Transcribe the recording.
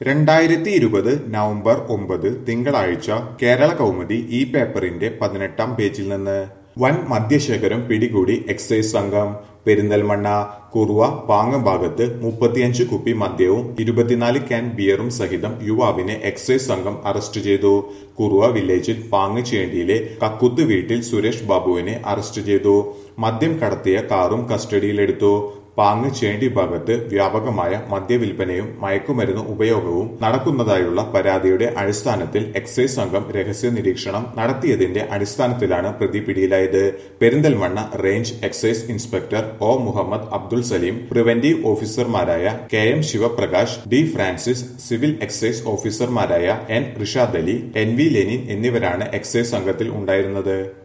രണ്ടായിരത്തി ഇരുപത് നവംബർ ഒമ്പത് തിങ്കളാഴ്ച കേരള കൗമുദി ഈ പേപ്പറിന്റെ പതിനെട്ടാം പേജിൽ നിന്ന് വൻ മദ്യശേഖരം പിടികൂടി എക്സൈസ് സംഘം പെരിന്തൽമണ്ണ കുറുവ പാങ്ങ ഭാഗത്ത് മുപ്പത്തിയഞ്ച് കുപ്പി മദ്യവും ഇരുപത്തിനാല് ക്യാൻ ബിയറും സഹിതം യുവാവിനെ എക്സൈസ് സംഘം അറസ്റ്റ് ചെയ്തു കുറുവ വില്ലേജിൽ പാങ്ങച്ചേണ്ടിയിലെ കക്കുത്ത് വീട്ടിൽ സുരേഷ് ബാബുവിനെ അറസ്റ്റ് ചെയ്തു മദ്യം കടത്തിയ കാറും കസ്റ്റഡിയിലെടുത്തു പാങ്ങ് ചേണ്ടി ഭാഗത്ത് വ്യാപകമായ മദ്യവിൽപ്പനയും മയക്കുമരുന്ന് ഉപയോഗവും നടക്കുന്നതായുള്ള പരാതിയുടെ അടിസ്ഥാനത്തിൽ എക്സൈസ് സംഘം രഹസ്യ നിരീക്ഷണം നടത്തിയതിന്റെ അടിസ്ഥാനത്തിലാണ് പ്രതി പിടിയിലായത് Perinthalmanna range excise inspector O Mohammed Abdul Saleem preventive ഓഫീസർമാരായ K M Sivaprakash D Francis civil excise ഓഫീസർമാരായ N Rishad Ali N V Lenin എന്നിവരാണ് എക്സൈസ് സംഘത്തിൽ ഉണ്ടായിരുന്നത്